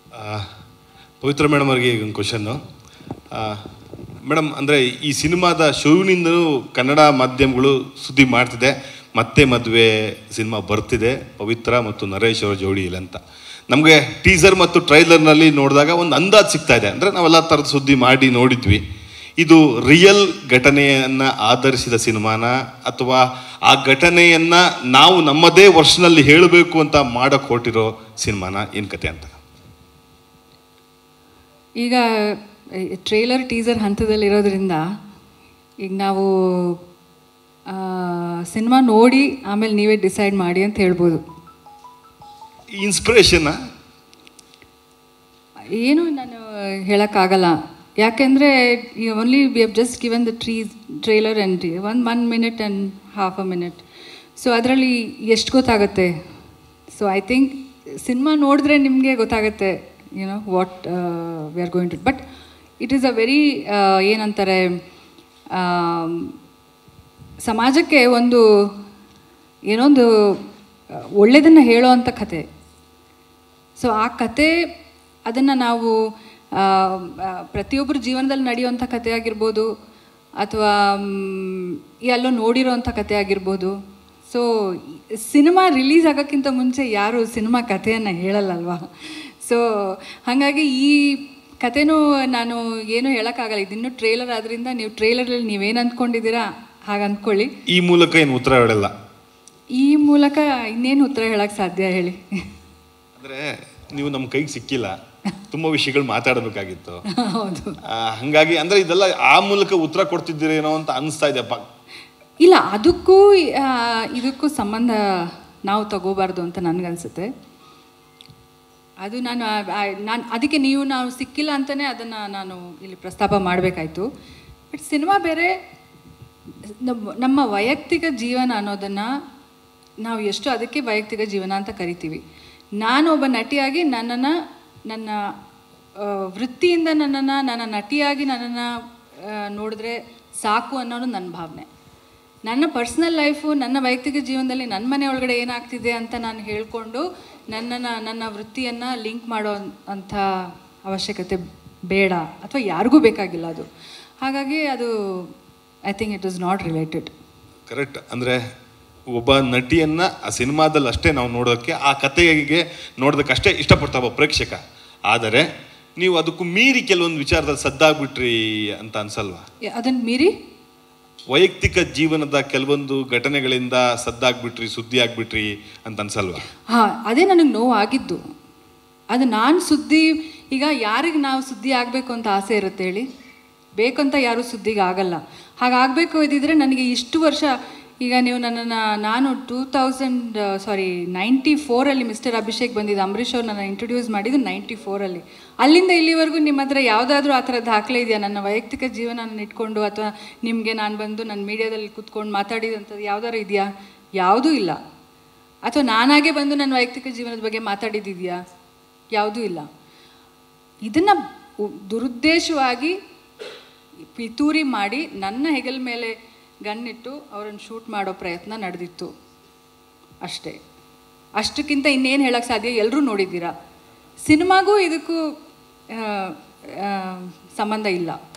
ಆ, ಪವಿತ್ರ ಮೇಡಮ್ ಅವರಿಗೆ ಒಂದು ಕ್ವಶನ್ನು ಮೇಡಮ್ ಅಂದರೆ ಈ ಸಿನಿಮಾದ ಶುರುವಿನಿಂದಲೂ ಕನ್ನಡ ಮಾಧ್ಯಮಗಳು ಸುದ್ದಿ ಮಾಡ್ತಿದೆ ಮತ್ತೆ ಮದುವೆ ಸಿನಿಮಾ ಬರ್ತಿದೆ ಪವಿತ್ರ ಮತ್ತು ನರೇಶ್ ಅವರ ಜೋಡಿ ಇಲ್ಲ ಅಂತ ನಮಗೆ ಟೀಸರ್ ಮತ್ತು ಟ್ರೈಲರ್ನಲ್ಲಿ ನೋಡಿದಾಗ ಒಂದು ಅಂದಾಜು ಸಿಗ್ತಾ ಇದೆ ಅಂದರೆ ನಾವೆಲ್ಲ ಥರದ ಸುದ್ದಿ ಮಾಡಿ ನೋಡಿದ್ವಿ ಇದು ರಿಯಲ್ ಘಟನೆಯನ್ನು ಆಧರಿಸಿದ ಸಿನಿಮಾನ ಅಥವಾ ಆ ಘಟನೆಯನ್ನು ನಾವು ನಮ್ಮದೇ ವರ್ಷನಲ್ಲಿ ಹೇಳಬೇಕು ಅಂತ ಮಾಡೋಕ್ಕೆ ಹೊರಟಿರೋ ಸಿನಿಮಾನ ಏನು ಕತೆ ಅಂತ ಈಗ ಟ್ರೇಲರ್ ಟೀಸರ್ ಹಂತದಲ್ಲಿರೋದ್ರಿಂದ ಈಗ ನಾವು ಸಿನಿಮಾ ನೋಡಿ ಆಮೇಲೆ ನೀವೇ ಡಿಸೈಡ್ ಮಾಡಿ ಅಂತ ಹೇಳ್ಬೋದು ಇನ್ಸ್ಪಿರೇಷನ್ನ ಏನು ನಾನು ಹೇಳೋಕ್ಕಾಗಲ್ಲ ಯಾಕೆಂದರೆ only we have just given the three trailer and one one minute and half a minute so ಅದರಲ್ಲಿ ಎಷ್ಟು ಗೊತ್ತಾಗುತ್ತೆ ಸೊ ಐ ಥಿಂಕ್ ಸಿನಿಮಾ ನೋಡಿದ್ರೆ ನಿಮಗೆ ಗೊತ್ತಾಗುತ್ತೆ you know what we are going to but it is a very ಏನಂತಾರೆ um, ಸಮಾಜಕ್ಕೆ ಒಂದು ಏನೊಂದು ಒಳ್ಳೆಯದನ್ನು ಹೇಳೋ ಅಂಥ ಕತೆ ಸೊ ಆ ಕತೆ ಅದನ್ನು ನಾವು ಆ, ಆ, ಪ್ರತಿಯೊಬ್ಬರ ಜೀವನದಲ್ಲಿ ನಡೆಯುವಂಥ ಕತೆ ಆಗಿರ್ಬೋದು ಅಥವಾ ಮ್, ಎಲ್ಲೋ ನೋಡಿರೋವಂಥ ಕತೆ ಆಗಿರ್ಬೋದು ಸೊ ಸಿನಿಮಾ ರಿಲೀಸ್ ಆಗೋಕ್ಕಿಂತ ಮುಂಚೆ ಯಾರು ಸಿನಿಮಾ ಕಥೆಯನ್ನು ಹೇಳಲ್ಲಲ್ವಾ ಸೊ ಹಾಗಾಗಿ ಈ ಕಥೆನೂ ನಾನು ಏನು ಹೇಳೋಕ್ಕಾಗಲ್ಲ ಇದಿನ್ನೂ ಟ್ರೇಲರ್ ಆದ್ರಿಂದ ನೀವು ಟ್ರೇಲರಲ್ಲಿ ನೀವೇನು ಅಂದ್ಕೊಂಡಿದ್ದೀರಾ ಹಾಗೆ ಅಂದ್ಕೊಳ್ಳಿ ಈ ಮೂಲಕ ಏನು ಉತ್ತರ ಹೇಳಲ್ಲ ಈ ಮೂಲಕ ಇನ್ನೇನು ಉತ್ತರ ಹೇಳಕ್ಕೆ ಸಾಧ್ಯ ಹೇಳಿ ಅಂದರೆ ನೀವು ನಮ್ಮ ಕೈಗೆ ಸಿಕ್ಕಿಲ್ಲ ತುಂಬ ವಿಷಯಗಳು ಮಾತಾಡಬೇಕಾಗಿತ್ತು ಹೌದು ಆ, ಹಂಗಾಗಿ ಅಂದರೆ ಇದೆಲ್ಲ ಆ ಮೂಲಕ ಉತ್ತರ ಕೊಡ್ತಿದ್ದೀರೇನೋ ಅಂತ ಅನಿಸ್ತಾ ಇದೆಪ್ಪ ಇಲ್ಲ ಅದಕ್ಕೂ ಆ, ಇದಕ್ಕೂ ಸಂಬಂಧ ನಾವು ತಗೋಬಾರ್ದು ಅಂತ ನನಗನ್ಸುತ್ತೆ ಅದು ನಾನು ನಾನು ಅದಕ್ಕೆ ನೀವು ನಾವು ಸಿಕ್ಕಿಲ್ಲ ಅಂತಲೇ ಅದನ್ನು ನಾನು ಇಲ್ಲಿ ಪ್ರಸ್ತಾಪ ಮಾಡಬೇಕಾಯ್ತು ಬಟ್ ಸಿನಿಮಾ ಬೇರೆ ನಮ್ಮ- ನಮ್ಮ ವೈಯಕ್ತಿಕ ಜೀವನ ಅನ್ನೋದನ್ನು ನಾವು ಎಷ್ಟು ಅದಕ್ಕೆ ವೈಯಕ್ತಿಕ ಜೀವನ ಅಂತ ಕರಿತೀವಿ ನಾನು ಒಬ್ಬ ನಟಿಯಾಗಿ ನನ್ನನ್ನು ನನ್ನ ಆ, ವೃತ್ತಿಯಿಂದ ನನ್ನನ್ನು ನನ್ನ ನಟಿಯಾಗಿ ನನ್ನನ್ನು ನೋಡಿದ್ರೆ ಸಾಕು ಅನ್ನೋದು ನನ್ನ ಭಾವನೆ ನನ್ನ ಪರ್ಸ್ನಲ್ ಲೈಫು ನನ್ನ ವೈಯಕ್ತಿಕ ಜೀವನದಲ್ಲಿ ನನ್ನ ಮನೆ ಒಳಗಡೆ ಏನಾಗ್ತಿದೆ ಅಂತ ನಾನು ಹೇಳಿಕೊಂಡು ನನ್ನನ್ನು ನನ್ನ ವೃತ್ತಿಯನ್ನು ಲಿಂಕ್ ಮಾಡೋ ಅಂಥ ಅವಶ್ಯಕತೆ ಬೇಡ ಅಥವಾ ಯಾರಿಗೂ ಬೇಕಾಗಿಲ್ಲ ಅದು ಹಾಗಾಗಿ ಅದು I think it is not related correct ಅಂದರೆ ಒಬ್ಬ ನಟಿಯನ್ನ ಆ ಸಿನಿಮಾದಲ್ಲಿ ಅಷ್ಟೇ ನಾವು ನೋಡೋಕ್ಕೆ ಆ ಕತೆಗೆ ನೋಡೋದಕ್ಕಷ್ಟೇ ಇಷ್ಟಪಡ್ತಾ ಒಬ್ಬ ಪ್ರೇಕ್ಷಕ ಆದರೆ ನೀವು ಅದಕ್ಕೂ ಮೀರಿ ಕೆಲವೊಂದು ವಿಚಾರದಲ್ಲಿ ಸದ್ದಾಗ್ಬಿಟ್ರಿ ಅಂತ ಅನ್ಸಲ್ವಾ ಅದನ್ನು ಮೀರಿ ವೈಯಕ್ತಿಕ ಜೀವನದ ಕೆಲವೊಂದು ಘಟನೆಗಳಿಂದ ಸದ್ದಾಗ್ಬಿಟ್ರಿ ಸುದ್ದಿ ಆಗ್ಬಿಟ್ರಿ ಅಂತ ಅನ್ಸಲ್ವಾ ಹಾಂ ಅದೇ ನನಗೆ ನೋವು ಆಗಿದ್ದು ಅದು ನಾನು ಸುದ್ದಿ ಈಗ ಯಾರಿಗೆ ನಾವು ಸುದ್ದಿ ಆಗಬೇಕು ಅಂತ ಆಸೆ ಇರುತ್ತೆ ಹೇಳಿ ಬೇಕಂತ ಯಾರೂ ಸುದ್ದಿಗೆ ಆಗಲ್ಲ ಹಾಗಾಗಬೇಕು ಇದ್ದಿದ್ರೆ ನನಗೆ ಇಷ್ಟು ವರ್ಷ ಈಗ ನೀವು ನನ್ನನ್ನು ನಾನು ಟೂ ತೌಸಂಡ್ ಸಾರಿ ನೈಂಟಿ ಫೋರಲ್ಲಿ ಮಿಸ್ಟರ್ ಅಭಿಷೇಕ್ ಬಂದಿದ್ದು ಅಂಬರೀಷ್ ಅವ್ರು ನನ್ನ ಇಂಟ್ರೊಡ್ಯೂಸ್ ಮಾಡಿದ್ದು ನೈಂಟಿ ಫೋರಲ್ಲಿ ಅಲ್ಲಿಂದ ಇಲ್ಲಿವರೆಗೂ ನಿಮ್ಮ ಹತ್ರ ಯಾವುದಾದ್ರೂ ಆ ಥರ ದಾಖಲೆ ಇದೆಯಾ ನನ್ನ ವೈಯಕ್ತಿಕ ಜೀವನ ಇಟ್ಕೊಂಡು ಅಥವಾ ನಿಮಗೆ ನಾನು ಬಂದು ನನ್ನ ಮೀಡಿಯಾದಲ್ಲಿ ಕೂತ್ಕೊಂಡು ಮಾತಾಡಿದಂಥದ್ದು ಯಾವ್ದಾರು ಇದೆಯಾ ಯಾವುದೂ ಇಲ್ಲ ಅಥವಾ ನಾನಾಗೆ ಬಂದು ನನ್ನ ವೈಯಕ್ತಿಕ ಜೀವನದ ಬಗ್ಗೆ ಮಾತಾಡಿದ್ದಿದೆಯಾ ಯಾವುದೂ ಇಲ್ಲ ಇದನ್ನು ದುರುದ್ದೇಶವಾಗಿ ಪಿತೂರಿ ಮಾಡಿ ನನ್ನ ಹೆಗಲ ಮೇಲೆ ಗನ್ನಿಟ್ಟು ಅವರನ್ನು ಶೂಟ್ ಮಾಡೋ ಪ್ರಯತ್ನ ನಡೆದಿತ್ತು ಅಷ್ಟೇ ಅಷ್ಟಕ್ಕಿಂತ ಇನ್ನೇನು ಹೇಳಕ್ಕೆ ಸಾಧ್ಯ ಎಲ್ಲರೂ ನೋಡಿದ್ದೀರಾ ಸಿನಿಮಾಗೂ ಇದಕ್ಕೂ ಆ, ಆ, ಸಂಬಂಧ ಇಲ್ಲ